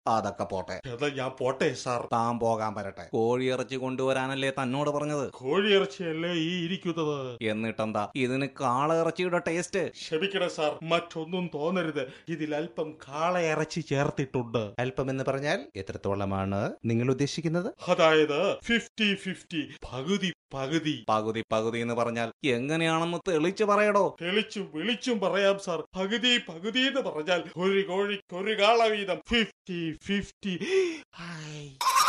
അതൊക്കെ പോട്ടെ എന്നാ ഞാൻ പോട്ടെ സാർ താൻ പോകാൻ വരട്ടെ കോഴിയിറച്ചി കൊണ്ടുവരാനല്ലേ തന്നോട് പറഞ്ഞത് കോഴിയിറച്ചിയല്ലേ ഈ ഇരിക്കുന്നത് എന്നിട്ടെന്താ ഇതിന് കാളയിറച്ചിയുടെ ടേസ്റ്റ് ക്ഷമിക്കണം സാർ മറ്റൊന്നും തോന്നരുത് ഇതിൽ അല്പം കാളയിറച്ചി ചേർത്തിട്ടുണ്ട് അല്പം എന്ന് പറഞ്ഞാൽ എത്രത്തോളമാണ് നിങ്ങൾ ഉദ്ദേശിക്കുന്നത് അതായത് ഫിഫ്റ്റി ഫിഫ്റ്റി പകുതി പകുതി പകുതി പകുതി എന്ന് പറഞ്ഞാൽ എങ്ങനെയാണെന്ന് തെളിച്ചു പറയടോ തെളിച്ചും വിളിച്ചും പറയാം സാർ പകുതി പകുതി എന്ന് പറഞ്ഞാൽ ഒരു കോഴിക്ക് ഒരു കാള വീതം ഫിഫ്റ്റി ഫിഫ്റ്റി